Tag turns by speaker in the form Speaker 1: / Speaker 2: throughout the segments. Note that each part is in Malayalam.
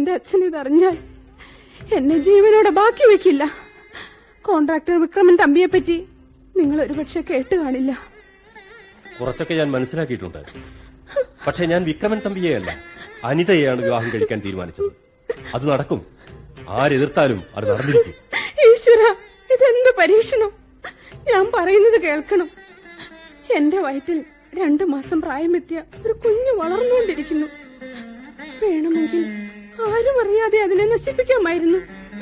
Speaker 1: എന്റെ അച്ഛൻ ഇതറിഞ്ഞാൽ എന്നെ ജീവനോടെ ബാക്കി വെക്കില്ല കോൺട്രാക്ടർ വിക്രമൻ തമ്പിയെ പറ്റി നിങ്ങൾ ഒരുപക്ഷെ കേട്ട് കാണില്ല
Speaker 2: കുറച്ചൊക്കെ ഞാൻ മനസ്സിലാക്കിയിട്ടുണ്ട് പക്ഷെ ഞാൻ വിക്രമൻ തമ്പിയെയല്ല അനിതയെയാണ് വിവാഹം കഴിക്കാൻ തീരുമാനിച്ചത് അത് നടക്കും ആരെതിർത്താലും അത് നടന്നിരിക്കും
Speaker 1: ഈശ്വര ഇതെന്ത് പരീക്ഷണം ഞാൻ പറയുന്നത് കേൾക്കണം എന്റെ വയറ്റിൽ രണ്ടു മാസം പ്രായമെത്തിയ ഒരു കുഞ്ഞു വളർന്നുകൊണ്ടിരിക്കുന്നു വേണമെങ്കിൽ ആരും അറിയാതെ അതിനെ നശിപ്പിക്കാമായിരുന്നു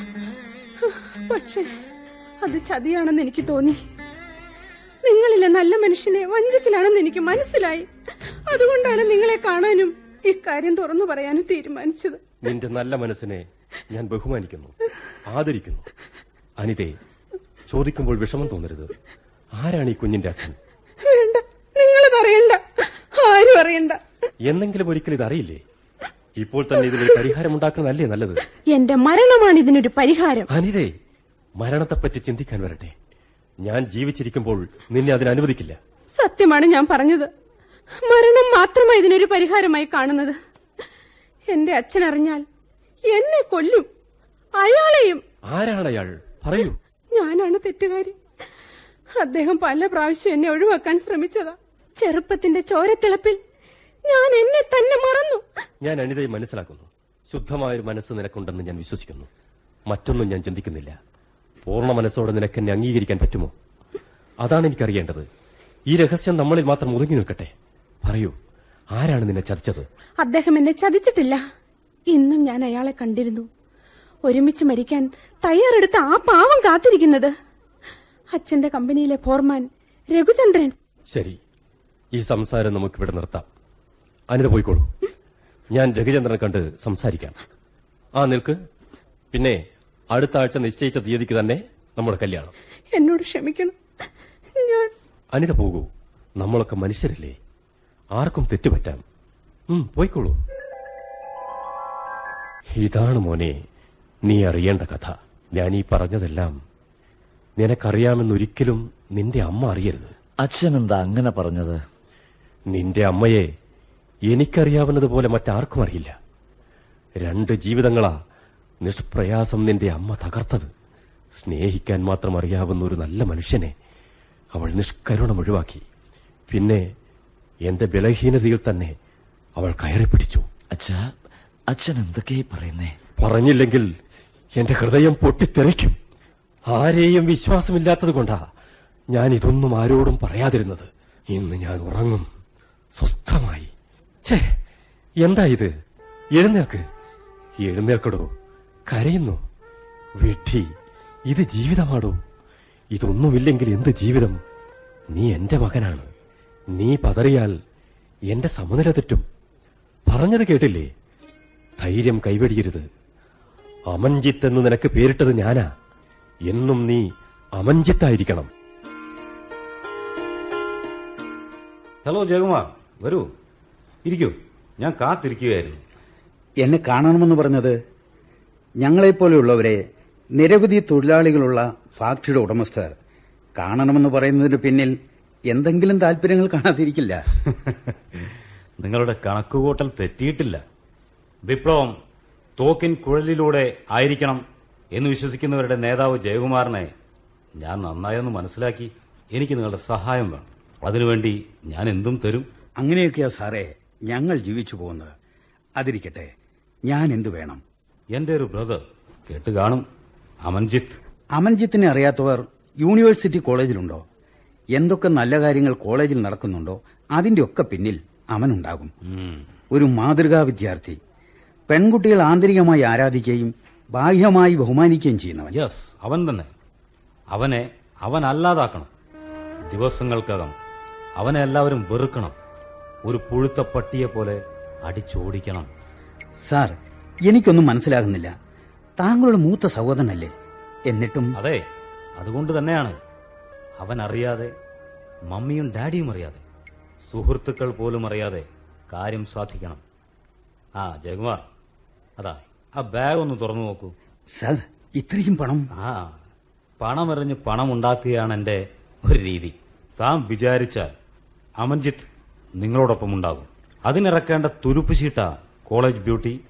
Speaker 1: പക്ഷേ അത് ചതിയാണെന്ന് എനിക്ക് തോന്നി നിങ്ങളിലെ നല്ല മനുഷ്യനെ വഞ്ചക്കിലാണെന്ന് എനിക്ക് മനസ്സിലായി അതുകൊണ്ടാണ് നിങ്ങളെ കാണാനും ഇക്കാര്യം തുറന്നു പറയാനും തീരുമാനിച്ചത്
Speaker 2: നിന്റെ നല്ല മനസ്സിനെ ഞാൻ ബഹുമാനിക്കുന്നു ആദരിക്കുന്നു അനിതേ ചോദിക്കുമ്പോൾ വിഷമം തോന്നരുത് ആരാണ് ഈ കുഞ്ഞിന്റെ അച്ഛൻ
Speaker 1: വേണ്ട നിങ്ങളത് അറിയണ്ട ആരും അറിയണ്ട
Speaker 2: എന്നെങ്കിലും ഒരിക്കൽ ഇത് അറിയില്ലേ ഇപ്പോൾ തന്നെ ഇതിനൊരു പരിഹാരം ഉണ്ടാക്കുന്നതല്ലേ നല്ലത്
Speaker 1: എന്റെ മരണമാണ് ഇതിനൊരു പരിഹാരം
Speaker 2: അനിതേ മരണത്തെപ്പറ്റി ചിന്തിക്കാൻ വരട്ടെ ഞാൻ ജീവിച്ചിരിക്കുമ്പോൾ നിന്നെ അതിന് അനുവദിക്കില്ല
Speaker 1: സത്യമാണ് ഞാൻ പറഞ്ഞത് മരണം മാത്രമാണ് ഇതിനൊരു പരിഹാരമായി കാണുന്നത് എന്റെ അച്ഛൻ അറിഞ്ഞാൽ എന്നെ കൊല്ലും അയാളെയും
Speaker 2: ആരാണ് അയാൾ പറയൂ
Speaker 1: ഞാനാണ് തെറ്റുകാരി അദ്ദേഹം പല പ്രാവശ്യം എന്നെ ഒഴിവാക്കാൻ ശ്രമിച്ചതാ ചെറുപ്പത്തിന്റെ ചോരത്തിളപ്പിൽ ഞാൻ എന്നെ തന്നെ മറന്നു
Speaker 2: ഞാൻ അനിതയെ മനസ്സിലാക്കുന്നു ശുദ്ധമായൊരു മനസ്സ് നിനക്കുണ്ടെന്ന് ഞാൻ വിശ്വസിക്കുന്നു മറ്റൊന്നും ഞാൻ ചിന്തിക്കുന്നില്ല പൂർണ്ണ മനസ്സോടെ നിനക്ക് എന്നെ അംഗീകരിക്കാൻ പറ്റുമോ അതാണ് എനിക്കറിയേണ്ടത് ഈ രഹസ്യം നമ്മളിൽ മാത്രം ഒതുങ്ങി നിൽക്കട്ടെ പറയൂ ആരാണ് നിന്നെ ചതിച്ചത്
Speaker 1: അദ്ദേഹം എന്നെ ചതിച്ചിട്ടില്ല ഇന്നും ഞാൻ അയാളെ കണ്ടിരുന്നു ഒരുമിച്ച് മരിക്കാൻ തയ്യാറെടുത്ത ആ പാവം കാത്തിരിക്കുന്നത് അച്ഛന്റെ കമ്പനിയിലെ ഫോർമാൻ രഘുചന്ദ്രൻ
Speaker 2: ശരി ഈ സംസാരം നമുക്കിവിടെ നിർത്താം അനിത പോയിക്കോളൂ ഞാൻ രഘുചന്ദ്രനെ കണ്ട് സംസാരിക്കാം ആ നിൽക്ക് പിന്നെ അടുത്ത ആഴ്ച നിശ്ചയിച്ച തീയതിക്ക് തന്നെ നമ്മുടെ കല്യാണം
Speaker 1: എന്നോട് ക്ഷമിക്കണം ഞാൻ
Speaker 2: അനിത പോകൂ നമ്മളൊക്കെ മനുഷ്യരല്ലേ ആർക്കും തെറ്റുപറ്റാം ഉം, പോയിക്കോളൂ ഇതാണ് മോനെ നീ അറിയേണ്ട കഥ ഞാൻ ഈ പറഞ്ഞതെല്ലാം നിനക്കറിയാമെന്നൊരിക്കലും നിന്റെ അമ്മ അറിയരുത്
Speaker 3: അച്ഛൻ എന്താ അങ്ങനെ പറഞ്ഞത്
Speaker 2: നിന്റെ അമ്മയെ എനിക്കറിയാവുന്നതുപോലെ മറ്റാർക്കും അറിയില്ല രണ്ട് ജീവിതങ്ങളാ നിഷ്പ്രയാസം നിന്റെ അമ്മ തകർത്തത് സ്നേഹിക്കാൻ മാത്രം അറിയാവുന്ന ഒരു നല്ല മനുഷ്യനെ അവൾ നിഷ്കരുണം ഒഴിവാക്കി പിന്നെ എന്റെ ബലഹീനതയിൽ തന്നെ അവൾ കയറി പിടിച്ചു
Speaker 3: അച്ഛാ അച്ഛൻ എന്തൊക്കെയായി പറയുന്നേ
Speaker 2: പറഞ്ഞില്ലെങ്കിൽ എന്റെ ഹൃദയം പൊട്ടിത്തെറിക്കും ആരെയും വിശ്വാസമില്ലാത്തത് കൊണ്ടാ ഞാൻ ഇതൊന്നും ആരോടും പറയാതിരുന്നത് ഇന്ന് ഞാൻ ഉറങ്ങും സ്വസ്ഥമായി ഛേ എന്താ ഇത് എഴുന്നേൽക്ക് എഴുന്നേൽക്കടോ കരയുന്നു വിഡ്ഢി ഇത് ജീവിതമാടോ ഇതൊന്നുമില്ലെങ്കിൽ എന്ത് ജീവിതം നീ എന്റെ മകനാണ് നീ പതറിയാൽ എന്റെ സമനില തെറ്റും പറഞ്ഞത് കേട്ടില്ലേ ധൈര്യം കൈവെടിയരുത് അമൻജിത്ത് എന്ന് നിനക്ക് പേരിട്ടത് ഞാനാ എന്നും നീ അമൻജിത്തായിരിക്കണം
Speaker 4: ഹലോ ജയകുമാർ വരൂ ഇരിക്കൂ ഞാൻ കാത്തിരിക്കുകയായിരുന്നു
Speaker 5: എന്നെ കാണണമെന്ന് പറഞ്ഞത് ഞങ്ങളെപ്പോലെയുള്ളവരെ നിരവധി തൊഴിലാളികളുള്ള ഫാക്ടറിയുടെ ഉടമസ്ഥർ കാണണമെന്ന് പറയുന്നതിന് പിന്നിൽ എന്തെങ്കിലും താല്പര്യങ്ങൾ കാണാതിരിക്കില്ല
Speaker 4: നിങ്ങളുടെ കണക്കുകൂട്ടൽ തെറ്റിയിട്ടില്ല വിപ്ലവം തോക്കിൻ കുഴലിലൂടെ ആയിരിക്കണം എന്ന് വിശ്വസിക്കുന്നവരുടെ നേതാവ് ജയകുമാറിനെ ഞാൻ നന്നായൊന്ന് മനസ്സിലാക്കി എനിക്ക് നിങ്ങളുടെ സഹായം വേണം അതിനുവേണ്ടി ഞാൻ എന്തും തരും
Speaker 5: അങ്ങനെയൊക്കെയാ സാറേ ഞങ്ങൾ ജീവിച്ചു പോകുന്നത് അതിരിക്കട്ടെ ഞാൻ എന്തു വേണം
Speaker 4: എന്റെ ഒരു ബ്രദർ കേട്ട് കാണും അമൻജിത്ത്
Speaker 5: അമൻജിത്തിനെ അറിയാത്തവർ യൂണിവേഴ്സിറ്റി കോളേജിലുണ്ടോ എന്തൊക്കെ നല്ല കാര്യങ്ങൾ കോളേജിൽ നടക്കുന്നുണ്ടോ അതിന്റെ ഒക്കെ പിന്നിൽ അവനുണ്ടാകും
Speaker 4: ഉം.
Speaker 5: ഒരു മാതൃകാ വിദ്യാർത്ഥി പെൺകുട്ടികൾ ആന്തരികമായി ആരാധിക്കുകയും ബാഹ്യമായി ബഹുമാനിക്കുകയും ചെയ്യുന്നവൻ
Speaker 4: യെസ് അവൻ തന്നെ അവനെ അവൻ അല്ലാതാക്കണം ദിവസങ്ങൾക്കകം അവനെ എല്ലാവരും വെറുക്കണം ഒരു പുഴുത്ത പട്ടിയെ പോലെ അടിച്ചോടിക്കണം
Speaker 5: സാർ എനിക്കൊന്നും മനസ്സിലാകുന്നില്ല താങ്കളുടെ മൂത്ത സഹോദരനല്ലേ എന്നിട്ടും
Speaker 4: അതെ അതുകൊണ്ട് തന്നെയാണ് അവൻ അറിയാതെ മമ്മിയും ഡാഡിയും അറിയാതെ സുഹൃത്തുക്കൾ പോലും അറിയാതെ കാര്യം സാധിക്കണം ആ ജയകുമാർ അതാ ആ ബാഗ് ഒന്ന് തുറന്നു നോക്കൂ
Speaker 5: സാർ ഇത്രയും പണം
Speaker 4: ആ പണമെറിഞ്ഞ് പണം ഉണ്ടാക്കുകയാണ് എന്റെ ഒരു രീതി താൻ വിചാരിച്ചാൽ അമൻജിത്ത് നിങ്ങളോടൊപ്പം ഉണ്ടാകും അതിനിറക്കേണ്ട തുരുപ്പ് ചീട്ട കോളേജ് ബ്യൂട്ടി